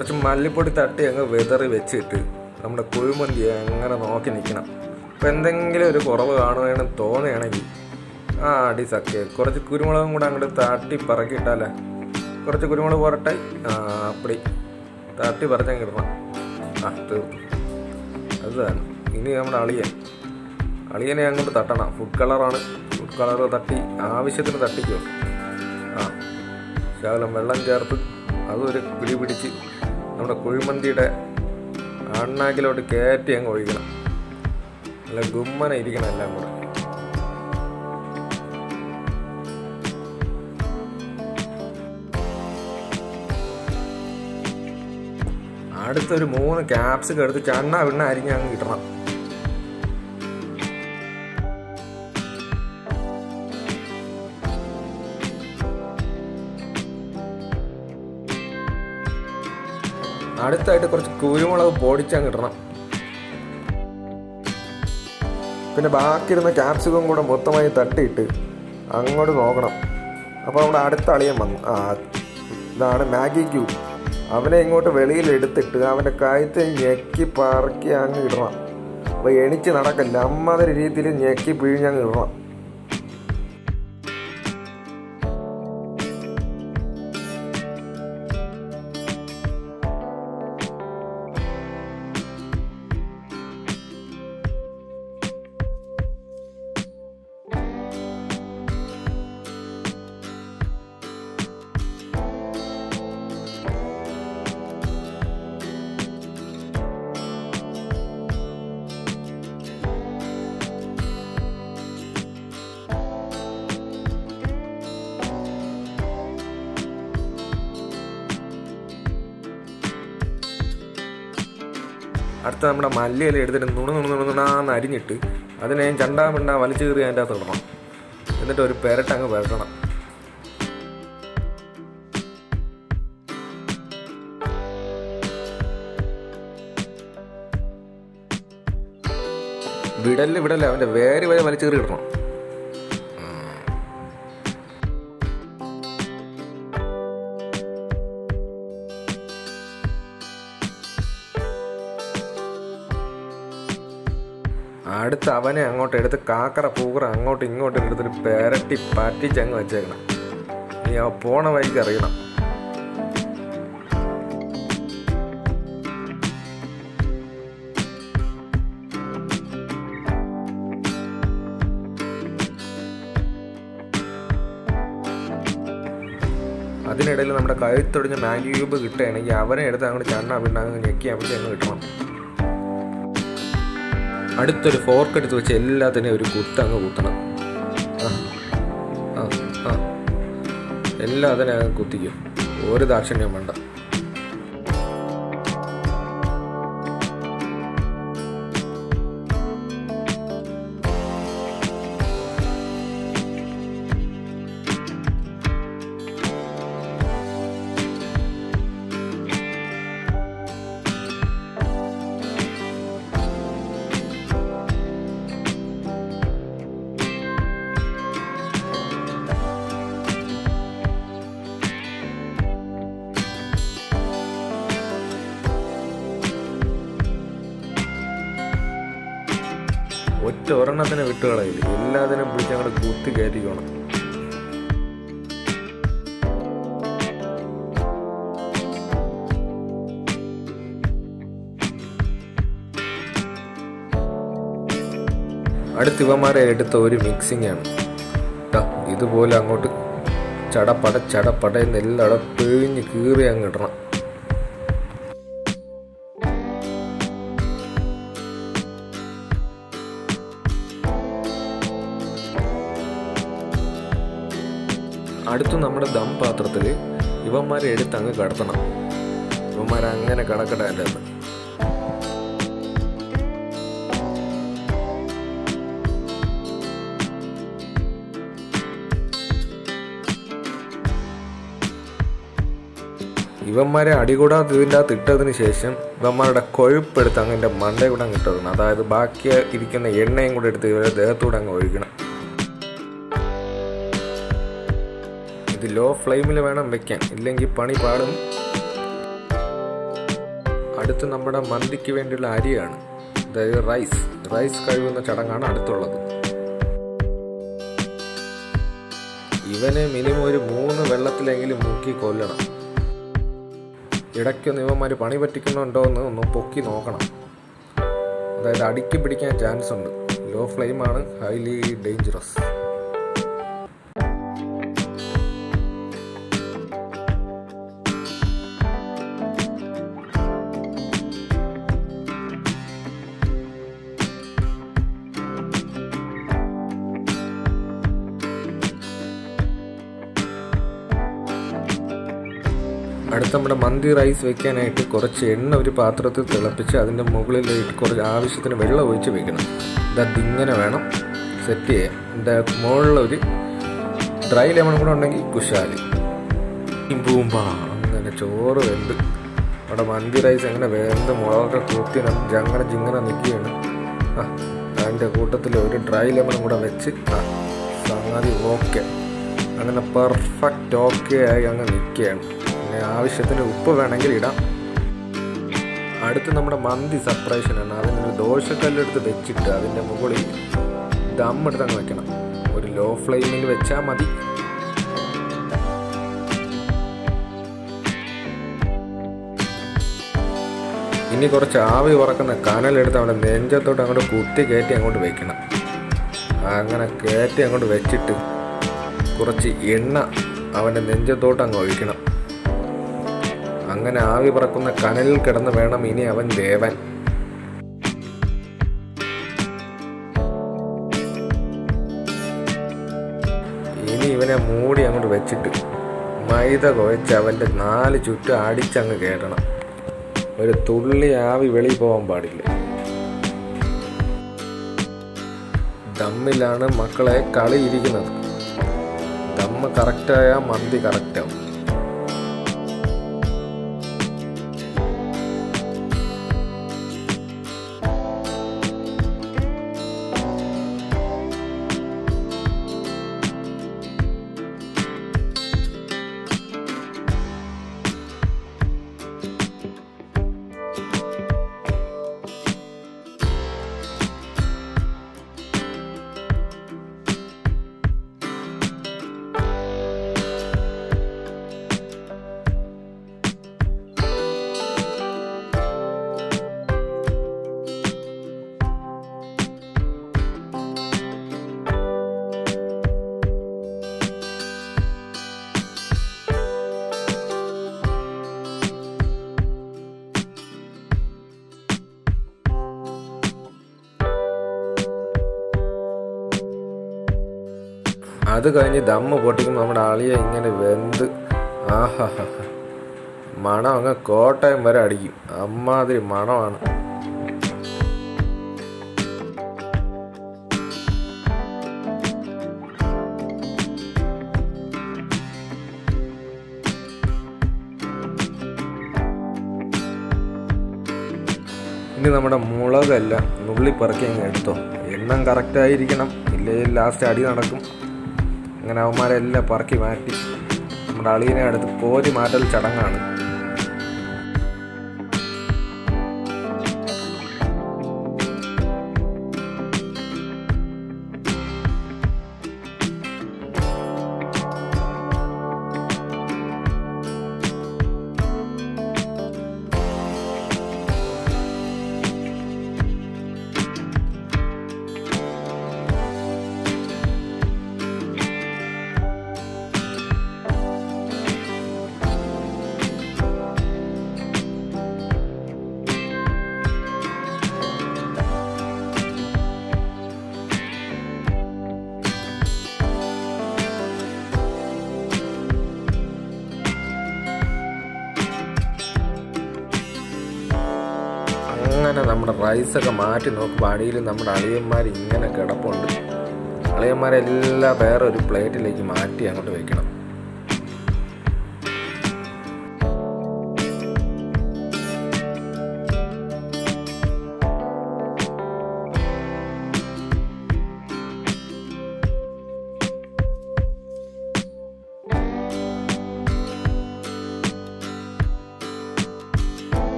കുറച്ച് മല്ലിപ്പൊടി തട്ടി അങ്ങ് വെതറി വെച്ചിട്ട് നമ്മുടെ കുഴിമന്തി അങ്ങനെ നോക്കി നിൽക്കണം അപ്പം എന്തെങ്കിലും ഒരു കുറവ് കാണുകയാണെന്ന് തോന്നുകയാണെങ്കിൽ ആ അടി സത്യ കുറച്ച് കുരുമുളകും കൂടെ അങ്ങോട്ട് തട്ടി പറക്കിയിട്ടാലേ കുറച്ച് കുരുമുളക് പുരട്ടെ ആ അപ്പടി തട്ടി പറച്ചങ്ങ് ഇടണം ആ തീർന്നു അത് തന്നെ ഇനി നമ്മുടെ അളിയൻ അളിയനെ അങ്ങോട്ട് തട്ടണം ഫുഡ് കളറാണ് ഫുഡ് കളർ തട്ടി ആവശ്യത്തിന് തട്ടിക്കോ ആ ശകലം വെള്ളം ചേർത്ത് അതൊരു പിടി പിടിച്ച് നമ്മുടെ കുഴിമന്തിയുടെ അണ്ണാക്കിലോട്ട് കയറ്റി അങ്ങ് ഒഴിക്കണം നല്ല ഗുമ്മന ഇരിക്കണം എല്ലാം കൂടെ അടുത്തൊരു മൂന്ന് ക്യാപ്സിക്കം എടുത്ത് ചണ്ണ വിണ്ണ അരിഞ്ഞ് അങ്ങ് കിട്ടണം അടുത്തായിട്ട് കുറച്ച് കുരുമുളക് പൊടിച്ചങ്ങ് ഇടണം പിന്നെ ബാക്കിയിരുന്ന ക്യാപ്സിക്കം കൂടെ മൊത്തമായി തട്ടിയിട്ട് അങ്ങോട്ട് നോക്കണം അപ്പോൾ നമ്മുടെ അടുത്ത അളിയൻ വന്നു ആ ഇതാണ് മാഗി ക്യൂബ് അവനെ ഇങ്ങോട്ട് വെളിയിൽ എടുത്തിട്ട് അവൻ്റെ കഴുത്ത് ഞെക്കി പറക്കി അങ്ങ് ഇടണം അപ്പോൾ എണിച്ച് നടക്കല്ല അമ്മാതിരി രീതിയിൽ ഞെക്കി പിഴിഞ്ഞങ്ങ് ഇടണം അടുത്ത നമ്മുടെ മല്ലിയില എടുത്തിട്ട് നുണ നുണ നുണാന്ന് അരിഞ്ഞിട്ട് അതിനെ ചണ്ടാ മിണ്ടാ വലിച്ചു കയറി അതിൻ്റെ അകത്ത് ഇടണം എന്നിട്ട് ഒരു പെരട്ട് അങ്ങ് പെരട്ടണം വിടല് വിടല് അവൻ്റെ വേര് വരെ വലിച്ചു കയറി ഇടണം അടുത്ത് അവനെ അങ്ങോട്ട് എടുത്ത് കാക്കറ പൂക്കറ അങ്ങോട്ടും ഇങ്ങോട്ടും എടുത്തിട്ട് പെരട്ടി പറ്റിച്ചങ്ങ് വെച്ചേക്കണം നീ ആ പോണ വഴിക്ക് അറിയണം അതിനിടയിൽ നമ്മുടെ കഴുത്തൊടിഞ്ഞ മാഗി ക്യൂബ് കിട്ടുകയാണെങ്കിൽ അവനെ എടുത്ത് അങ്ങോട്ട് ചണ്ണ പിണ്ണാങ്ങ് ഞെക്കി അമിച്ച് അങ്ങ് കിട്ടണം അടുത്തൊരു ഫോർക്ക് എടുത്ത് വെച്ച് എല്ലാത്തിനെയും ഒരു കുത്തങ്ങ് കുത്തണം ആ ആ ആ എല്ലാം അതിനെ അങ്ങ് കുത്തിക്കും ഒരു ദാക്ഷിണ്യം വേണ്ട ഒറ്റ ഒരെണ്ണത്തിന് വിട്ടുകളയില്ല എല്ലാത്തിനും പിടിച്ച് അങ്ങോട്ട് കുത്തി കയറ്റിക്കണം അടുത്ത് ഇവന്മാരെ എടുത്ത ഒരു മിക്സിംഗ് ആണ് ദാ ഇതുപോലെ അങ്ങോട്ട് ചടപ്പട ചടപ്പടയെന്ന് എല്ലായിടം പിഴിഞ്ഞ് കീറി അങ്ങ് ഇടണം അടുത്ത് നമ്മുടെ ദം പാത്രത്തിൽ ഇവന്മാരെ എടുത്ത് അങ്ങ് കടത്തണം ഇവന്മാരെ അങ്ങനെ കടക്കട എൻ്റെ അകത്ത് ഇവന്മാരെ അടികൂടാതെ ഇതിൻ്റെ അകത്ത് ഇട്ടതിന് ശേഷം ഇവന്മാരുടെ കൊഴുപ്പെടുത്ത് അങ്ങ് എൻ്റെ മണ്ടേ കൂടെ അങ്ങ് ഇട്ടതാണ് അതായത് ബാക്കി ഇരിക്കുന്ന എണ്ണയും കൂടെ എടുത്ത് ഇവരുടെ ദേഹത്തൂടെ അങ്ങ് ഒഴിക്കണം ഇത് ലോ ഫ്ലെയിമിൽ വേണം വെക്കാൻ ഇല്ലെങ്കിൽ പണി പാടും അടുത്ത് നമ്മുടെ മന്തിക്ക് വേണ്ടിയുള്ള അരിയാണ് അതായത് റൈസ് റൈസ് കഴുകുന്ന ചടങ്ങാണ് അടുത്തുള്ളത് ഇവനെ മിനിമം ഒരു മൂന്ന് വെള്ളത്തിലെങ്കിലും മുക്കി കൊല്ലണം ഇടയ്ക്കൊന്ന് ഇവന്മാർ പണി പറ്റിക്കുന്നുണ്ടോ എന്ന് ഒന്ന് പൊക്കി നോക്കണം അതായത് അടുക്കി പിടിക്കാൻ ചാൻസ് ഉണ്ട് ലോ ഫ്ലെയിമാണ് ഹൈലി ഡേഞ്ചറസ് അടുത്ത നമ്മുടെ മന്തി റൈസ് വെക്കാനായിട്ട് കുറച്ച് എണ്ണ ഒരു പാത്രത്തിൽ തിളപ്പിച്ച് അതിൻ്റെ മുകളിലേക്ക് കുറച്ച് ആവശ്യത്തിന് വെള്ളം ഒഴിച്ച് വെക്കണം ഇത് ഇങ്ങനെ വേണം സെറ്റ് ചെയ്യാൻ ഇതിൻ്റെ മുകളിലൊരു ഡ്രൈ ലെമൺ കൂടെ ഉണ്ടെങ്കിൽ കുശാലി പൂമ്പ അങ്ങനെ ചോറ് വെന്ത് അവിടെ മന്തി റൈസ് എങ്ങനെ വെന്ത് മുളകൊക്കെ കൂത്തി ജങ്ങനെ ജിങ്ങനെ നിൽക്കുകയാണ് ആ അതിൻ്റെ കൂട്ടത്തിൽ ഒരു ഡ്രൈ ലെമണും കൂടെ വെച്ച് ആ സംഗതി ഓക്കെ അങ്ങനെ പെർഫെക്റ്റ് ഓക്കെ ആയി അങ്ങ് നിൽക്കുകയാണ് പിന്നെ ആവശ്യത്തിന് ഉപ്പ് വേണമെങ്കിൽ ഇടാം അടുത്ത് നമ്മുടെ മന്തി സെപ്പറേഷനാണ് അതിനൊരു ദോശക്കല്ലെടുത്ത് വെച്ചിട്ട് അതിൻ്റെ മുകളിൽ ദം എടുത്ത് അങ്ങ് വെക്കണം ഒരു ലോ ഫ്ലെയിമിൽ വെച്ചാൽ മതി ഇനി കുറച്ച് ആവി ഉറക്കുന്ന കനലെടുത്ത് അവിടെ നെഞ്ചത്തോട്ട് അങ്ങോട്ട് കുത്തി കയറ്റി അങ്ങോട്ട് വെക്കണം അങ്ങനെ കയറ്റി അങ്ങോട്ട് വെച്ചിട്ട് കുറച്ച് എണ്ണ അവൻ്റെ നെഞ്ചത്തോട്ട് അങ്ങ് ഒഴിക്കണം അങ്ങനെ ആവി പറക്കുന്ന കനലിൽ കിടന്ന് വേണം ഇനി അവൻ ദേവൻ ഇനി ഇവനെ മൂടി അങ്ങോട്ട് വെച്ചിട്ട് മൈദ കുഴച്ച് അവൻ്റെ നാല് ചുറ്റും അടിച്ചങ്ങ് കയറണം ഒരു തുള്ളി ആവി വെളിയിൽ പോകാൻ പാടില്ല ദമ്മിലാണ് മക്കളെ കളി ഇരിക്കുന്നത് ദമ്മ് കറക്റ്റായ മന്തി കറക്റ്റാവും അത് കഴിഞ്ഞ് ദമ്മ് പൊട്ടിക്കുമ്പോൾ നമ്മുടെ അളിയെ ഇങ്ങനെ വെന്ത് ആഹാ മണം അങ്ങ് കോട്ടയം വരെ അടിക്കും അമ്മാതിരി മണമാണ് ഇനി നമ്മുടെ മുളകല്ല നുള്ളി പറക്കി അങ്ങ് എടുത്തോ എണ്ണം കറക്റ്റായിരിക്കണം ഇല്ലെങ്കിൽ ലാസ്റ്റ് അടി നടക്കും അങ്ങനെ അവന്മാരെല്ലാം പറക്കി മാറ്റി നമ്മുടെ അളിയനെ അടുത്ത് കോരി മാറ്റൽ ചടങ്ങാണ് അങ്ങനെ നമ്മുടെ റൈസൊക്കെ മാറ്റി നോക്കുമ്പോൾ അടിയിൽ നമ്മുടെ അളിയന്മാർ ഇങ്ങനെ കിടപ്പുണ്ട് അളിയന്മാരെല്ലാം വേറെ ഒരു പ്ലേറ്റിലേക്ക് മാറ്റി അങ്ങോട്ട് വെക്കണം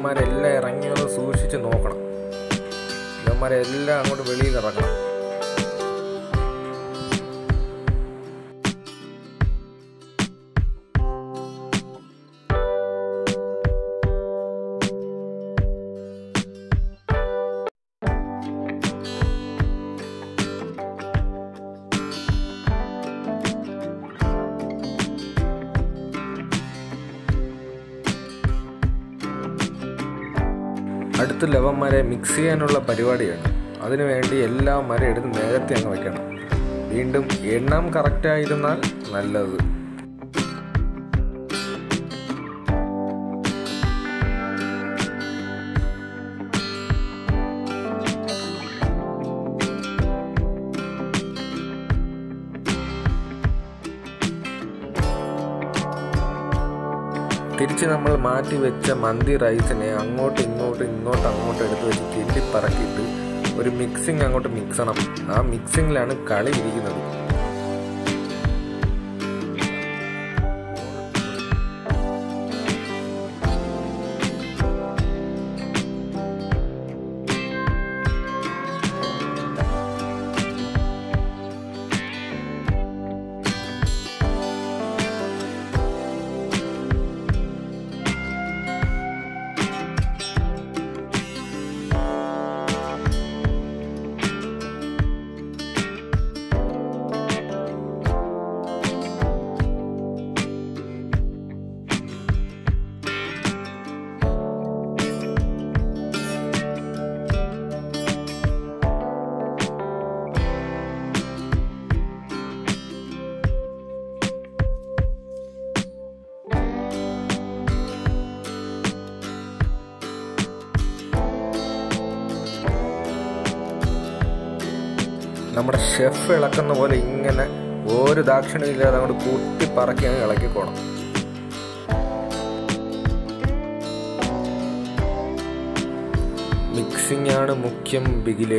ഇവന്മാരെല്ലാം ഇറങ്ങി ഒന്ന് സൂക്ഷിച്ച് നോക്കണം ഇവന്മാരെല്ലാം അങ്ങോട്ട് വെളിയിൽ ഇറങ്ങണം അടുത്ത ലവന്മാരെ മിക്സ് ചെയ്യാനുള്ള പരിപാടിയാണ് അതിനുവേണ്ടി എല്ലാ മരം എടുത്ത് നേരത്തെ അങ്ങ് വെക്കണം വീണ്ടും എണ്ണം കറക്റ്റ് ആയിരുന്നാൽ നല്ലത് തിരിച്ച് നമ്മൾ മാറ്റി വെച്ച മന്തി റൈസിനെ അങ്ങോട്ടും ഇങ്ങോട്ടും ഇങ്ങോട്ടും അങ്ങോട്ടും എടുത്ത് വെച്ച് കിണ്ടി പറക്കിയിട്ട് ഒരു മിക്സിങ് അങ്ങോട്ട് മിക്സണം ആ മിക്സിങ്ങിലാണ് കളി ഇരിക്കുന്നത് നമ്മുടെ ഷെഫ് ഇളക്കുന്ന പോലെ ഇങ്ങനെ ഒരു ദാക്ഷിണ്യം ഇല്ലാതെ അങ്ങോട്ട് കുത്തി പറക്കി അങ്ങ് ഇളക്കിക്കോണം മിക്സിംഗ് ആണ് മുഖ്യം ബിഗിലേ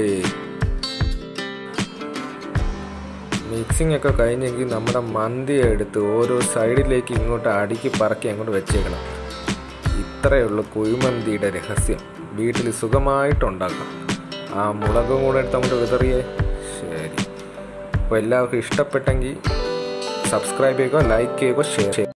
മിക്സിംഗ് ഒക്കെ കഴിഞ്ഞെങ്കിൽ നമ്മുടെ മന്തി എടുത്ത് ഓരോ സൈഡിലേക്ക് ഇങ്ങോട്ട് അടുക്കി പറക്കി അങ്ങോട്ട് വെച്ചേക്കണം ഇത്രയേ ഉള്ളൂ കുഴിമന്തിയുടെ രഹസ്യം വീട്ടിൽ സുഖമായിട്ടുണ്ടാക്കാം ആ മുളകും കൂടെ എടുത്ത് അങ്ങോട്ട് വിതറിയേ ശരി അപ്പോൾ എല്ലാവർക്കും ഇഷ്ടപ്പെട്ടെങ്കിൽ സബ്സ്ക്രൈബ് ചെയ്യുക ലൈക്ക് ചെയ്യുക ഷെയർ ചെയ്യുക